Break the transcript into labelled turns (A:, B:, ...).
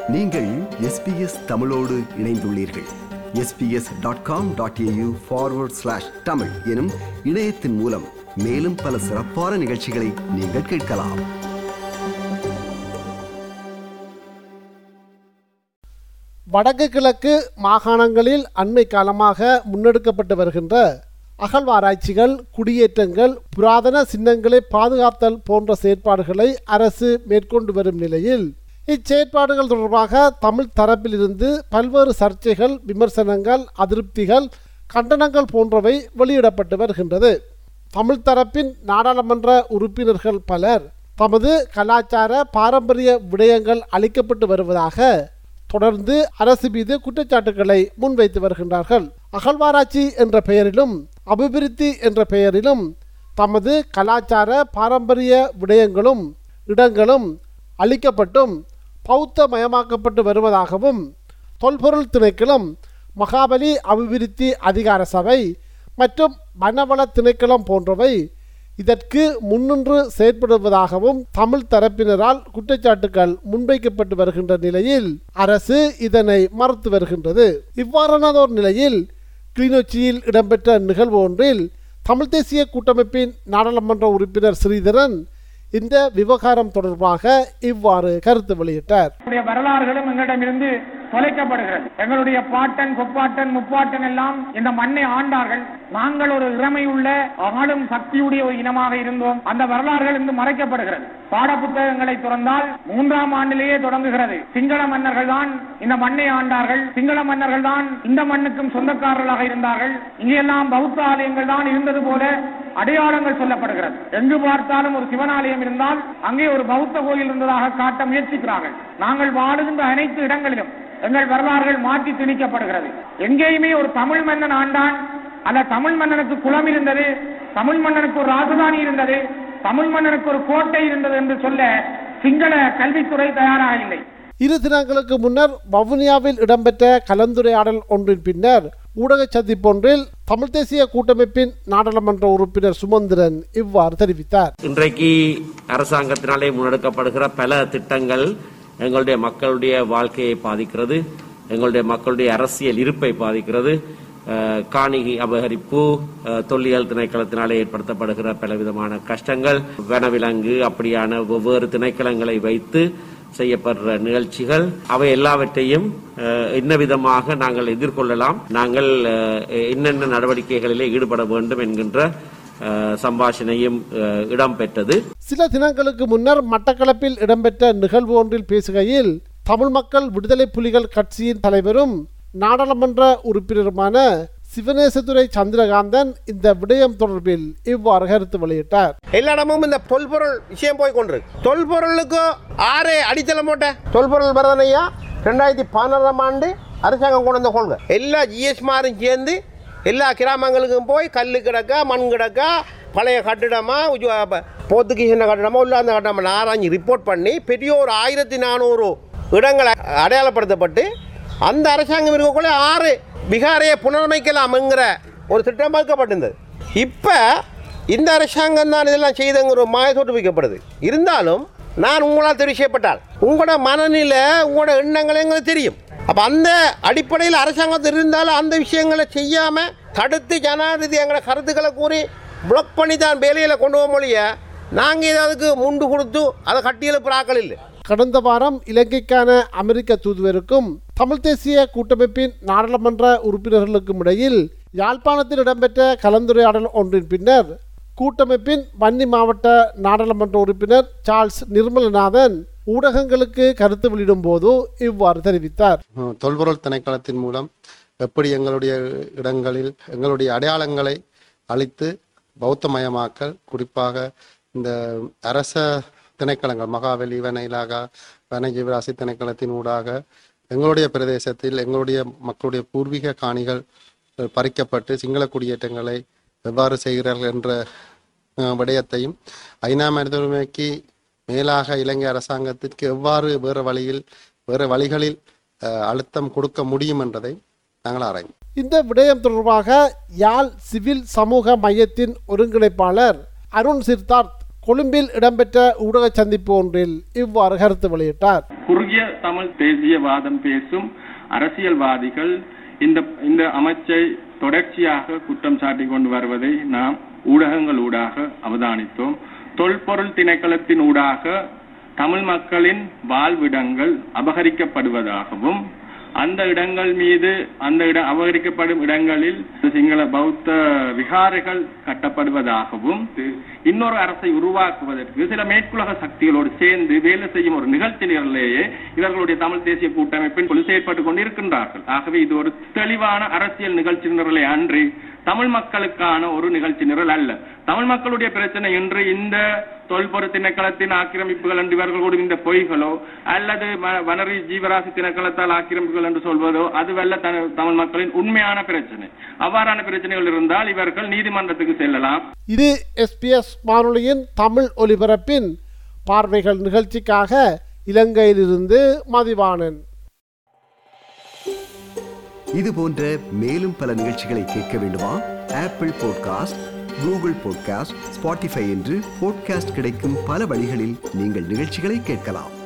A: நீங்கள் எஸ்பிஎஸ் தமிழோடு இணைந்துள்ளீர்கள் SBS dot com dot AU forward slash Tamil எனும் இணையத்தின் மூலம் மேலும் பல சிறப்பான நிகழ்ச்சிகளை நீங்கள் கேட்கலாம்
B: வடக்கு கிழக்கு மாகாணங்களில் அண்மை காலமாக முன்னெடுக்கப்பட்டு வருகின்ற அகழ்வாராய்ச்சிகள் குடியேற்றங்கள் புராதன சின்னங்களை பாதுகாத்தல் போன்ற செயற்பாடுகளை அரசு மேற்கொண்டு வரும் நிலையில் இச்செயற்பாடுகள் தொடர்பாக தமிழ் தரப்பிலிருந்து பல்வேறு சர்ச்சைகள் விமர்சனங்கள் அதிருப்திகள் கண்டனங்கள் போன்றவை வெளியிடப்பட்டு வருகின்றது தமிழ் தரப்பின் நாடாளுமன்ற உறுப்பினர்கள் பலர் தமது கலாச்சார பாரம்பரிய விடயங்கள் அளிக்கப்பட்டு வருவதாக தொடர்ந்து அரசு மீது குற்றச்சாட்டுகளை முன்வைத்து வருகின்றார்கள் அகழ்வாராய்ச்சி என்ற பெயரிலும் அபிவிருத்தி என்ற பெயரிலும் தமது கலாச்சார பாரம்பரிய விடயங்களும் இடங்களும் அளிக்கப்பட்டும் பௌத்த மயமாக்கப்பட்டு வருவதாகவும் தொல்பொருள் திணைக்களம் மகாபலி அபிவிருத்தி அதிகார சபை மற்றும் வனவள திணைக்களம் போன்றவை இதற்கு முன்னின்று செயற்படுவதாகவும் தமிழ் தரப்பினரால் குற்றச்சாட்டுகள் முன்வைக்கப்பட்டு வருகின்ற நிலையில் அரசு இதனை மறுத்து வருகின்றது இவ்வாறானதோர் நிலையில் கிளிநொச்சியில் இடம்பெற்ற நிகழ்வு ஒன்றில் தமிழ் தேசிய கூட்டமைப்பின் நாடாளுமன்ற உறுப்பினர் ஸ்ரீதரன் இந்த விவகாரம் தொடர்பாக இவ்வாறு கருத்து வெளியிட்டார்
C: நம்முடைய வரலாறுகளும் எங்களிடமிருந்து தொலைக்கப்படுகிறது எங்களுடைய பாட்டன் கொப்பாட்டன் முப்பாட்டன் எல்லாம் இந்த மண்ணை ஆண்டார்கள் நாங்கள் ஒரு இறமை உள்ள ஆளும் சக்தியுடைய ஒரு இனமாக இருந்தோம் அந்த வரலாறுகள் இன்று மறைக்கப்படுகிறது பாட புத்தகங்களை திறந்தால் மூன்றாம் ஆண்டிலேயே தொடங்குகிறது சிங்கள மன்னர்கள் தான் இந்த மண்ணை ஆண்டார்கள் சிங்கள மன்னர்கள் தான் இந்த மண்ணுக்கும் சொந்தக்காரர்களாக இருந்தார்கள் இங்கெல்லாம் பௌத்த ஆலயங்கள் தான் இருந்தது போல அடையாளங்கள் சொல்லப்படுகிறது எங்கு பார்த்தாலும் ஒரு சிவனாலயம் இருந்தால் அங்கே ஒரு பௌத்த கோயில் இருந்ததாக காட்ட முயற்சிக்கிறார்கள் நாங்கள் வாழுகின்ற அனைத்து இடங்களிலும் எங்கள் வரலாறுகள் மாற்றி திணிக்கப்படுகிறது எங்கேயுமே ஒரு தமிழ் மன்னன் ஆண்டான் அந்த தமிழ் மன்னனுக்கு குளம் இருந்தது தமிழ் மன்னனுக்கு ஒரு ராஜதானி இருந்தது தமிழ் மன்னனுக்கு ஒரு கோட்டை இருந்தது என்று சொல்ல சிங்கள கல்வித்துறை தயாராக இல்லை
B: இரு தினங்களுக்கு முன்னர் வவுனியாவில் இடம்பெற்ற கலந்துரையாடல் ஒன்றின் பின்னர் ஊடக சந்திப்பொன்றில் தமிழ் தேசிய கூட்டமைப்பின் நாடாளுமன்ற உறுப்பினர் சுமந்திரன் இவ்வாறு தெரிவித்தார்
D: இன்றைக்கு அரசாங்கத்தினாலே முன்னெடுக்கப்படுகிற பல திட்டங்கள் எங்களுடைய மக்களுடைய வாழ்க்கையை பாதிக்கிறது எங்களுடைய மக்களுடைய அரசியல் இருப்பை பாதிக்கிறது அஹ், காணி அபகரிப்பு அஹ், தொல்லியல் திணைக்களத்தினாலே ஏற்படுத்தப்படுகிற பலவிதமான கஷ்டங்கள் வனவிலங்கு அப்படியான வெவ்வேறு திணைக்களங்களை வைத்து செய்யப்படுற நிகழ்ச்சிகள் அவை எல்லாவற்றையும் அஹ், என்ன விதமாக நாங்கள் எதிர்கொள்ளலாம் நாங்கள் அஹ், என்னென்ன நடவடிக்கைகளிலே ஈடுபட வேண்டும் என்கின்ற அஹ், சம்பாஷணையும் அஹ், இடம்பெற்றது
B: சில தினங்களுக்கு முன்னர் மட்டக்களப்பில் இடம்பெற்ற நிகழ்வு ஒன்றில் பேசுகையில் தமிழ் மக்கள் விடுதலை புலிகள் கட்சியின் தலைவரும் நாடாளுமன்ற உறுப்பினருமான சிவநேசதுரை சந்திரகாந்தன் இந்த விடயம் தொடர்பில் இவ்வாறு கருத்து வெளியிட்டார்
E: எல்லா இடமும் இந்த தொல்பொருள் விஷயம் போய் கொண்டிருக்கு தொல்பொருளுக்கு ஆறு அடித்தளம் போட்ட தொல்பொருள் வரதனையா ரெண்டாயிரத்தி பதினாறாம் ஆண்டு அரசாங்கம் கொண்டு வந்த கொள்கை எல்லா ஜிஎஸ்மாரும் சேர்ந்து எல்லா கிராமங்களுக்கும் போய் கல் கிடக்கா மண் கிடக்கா பழைய கட்டிடமா உஜ்- ப- போர்த்துகீசின கட்டிடமா உள்ள அந்த கட்டிடமா ஆராய்ச்சி ரிப்போர்ட் பண்ணி பெரிய ஒரு ஆயிரத்தி நானூறு இடங்கள் அ- அடையாளப்படுத்தப்பட்டு அந்த அரசாங்கம் இருக்கக்குள்ள ஆறு பிகாரையை புனரமைக்கலாம்ங்கிற ஒரு திட்டம் வகுக்கப்பட்டிருந்தது இப்போ இந்த அரசாங்கம் தான் இதெல்லாம் செய்தங்கிற ஒரு மாய தோற்றுவிக்கப்படுது இருந்தாலும் நான் உங்களால் தெரிவு செய்யப்பட்டால் உங்களோட மனநிலை உங்களோட எண்ணங்கள் எங்களுக்கு தெரியும் அப்போ அந்த அடிப்படையில் அரசாங்கத்தில் இருந்தாலும் அந்த விஷயங்களை செய்யாமல் தடுத்து ஜனாதிபதி எங்களை கருத்துக்களை கூறி பிளாக் பண்ணி தான் வேலையில் கொண்டு போக மொழிய நாங்கள் ஏதாவதுக்கு முண்டு கொடுத்து அதை கட்டி எழுப்புற ஆக்கள் இல்லை
B: கடந்த வாரம் இலங்கைக்கான அமெரிக்க தூதுவருக்கும் தமிழ் தேசிய கூட்டமைப்பின் நாடாளுமன்ற உறுப்பினர்களுக்கும் இடையில் யாழ்ப்பாணத்தில் இடம்பெற்ற கலந்துரையாடல் ஒன்றின் பின்னர் கூட்டமைப்பின் வன்னி மாவட்ட நாடாளுமன்ற உறுப்பினர் சார்ல்ஸ் நிர்மலநாதன் ஊடகங்களுக்கு கருத்து வெளியிடும் போது இவ்வாறு தெரிவித்தார்
F: அஹ் தொல்பொருள் திணைக்களத்தின் மூலம் எப்படி எங்களுடைய இடங்களில் எங்களுடைய அடையாளங்களை அழித்து பௌத்தமயமாக்கல் குறிப்பாக இந்த அரச திணைக்களங்கள் மகாவலி வன இலாகா வன ஜீவராசி திணைக்களத்தின் ஊடாக எங்களுடைய பிரதேசத்தில் எங்களுடைய மக்களுடைய பூர்வீக காணிகள் அஹ், பறிக்கப்பட்டு சிங்கள குடியேற்றங்களை எவ்வாறு செய்கிறார்கள் என்ற அஹ், விடயத்தையும் ஐநா மனித உரிமைக்கு மேலாக இலங்கை அரசாங்கத்திற்கு எவ்வாறு வேறு வழியில் வேறு வழிகளில் அஹ், அழுத்தம் கொடுக்க முடியும் என்றதை நாங்கள் ஆராய்ந்தோம்
B: இந்த விடயம் தொடர்பாக யாழ் சிவில் சமூக மையத்தின் ஒருங்கிணைப்பாளர் அருண் சித்தார்த் கொழும்பில் இடம்பெற்ற ஊடக சந்திப்பு ஒன்றில் இவ்வாறு கருத்து வெளியிட்டார்
G: குறுகிய தமிழ் தேசியவாதம் பேசும் அரசியல்வாதிகள் இந்த இந்த அமைச்சை தொடர்ச்சியாக குற்றம் சாட்டிக் கொண்டு வருவதை நாம் ஊடகங்கள் ஊடாக அவதானித்தோம் தொல்பொருள் திணைக்களத்தின் ஊடாக தமிழ் மக்களின் வாழ்விடங்கள் அபகரிக்கப்படுவதாகவும் அந்த இடங்கள் மீது அந்த இட அபகரிக்கப்படும் இடங்களில் சிங்கள பௌத்த விகாரைகள் கட்டப்படுவதாகவும் இன்னொரு அரசை உருவாக்குவதற்கு சில மேற்குலக சக்திகளோடு சேர்ந்து வேலை செய்யும் ஒரு நிகழ்ச்சி நிரலேயே இவர்களுடைய தமிழ் தேசிய கூட்டமைப்பின் குழு செயற்பட்டுக் கொண்டிருக்கின்றார்கள் ஆகவே இது ஒரு தெளிவான அரசியல் நிகழ்ச்சி நிரலை அன்றி தமிழ் மக்களுக்கான ஒரு நிகழ்ச்சி நிரல் அல்ல தமிழ் மக்களுடைய பிரச்சனை இன்று இந்த தொல்பொரு திணைக்களத்தின் ஆக்கிரமிப்புகள் என்று இவர்கள் கூடும் இந்த பொய்களோ அல்லது வ- வனரி ஜீவராசி திணைக்களத்தால் ஆக்கிரமிப்புகள் என்று சொல்வதோ அதுவல்ல த- தமிழ் மக்களின் உண்மையான பிரச்சனை அவ்வாறான பிரச்சனைகள் இருந்தால் இவர்கள் நீதிமன்றத்துக்கு செல்லலாம்
B: இது எஸ்பிஎஸ் வானொலியின் தமிழ் ஒலிபரப்பின் பார்வைகள் நிகழ்ச்சிக்காக இலங்கையிலிருந்து மதிவாணன்
A: இது போன்ற மேலும் பல நிகழ்ச்சிகளை கேட்க வேண்டுமா Apple podcast Google podcast Spotify என்று பாட்காஸ்ட் கிடைக்கும் பல வழிகளில் நீங்கள் நிகழ்ச்சிகளை கேட்கலாம்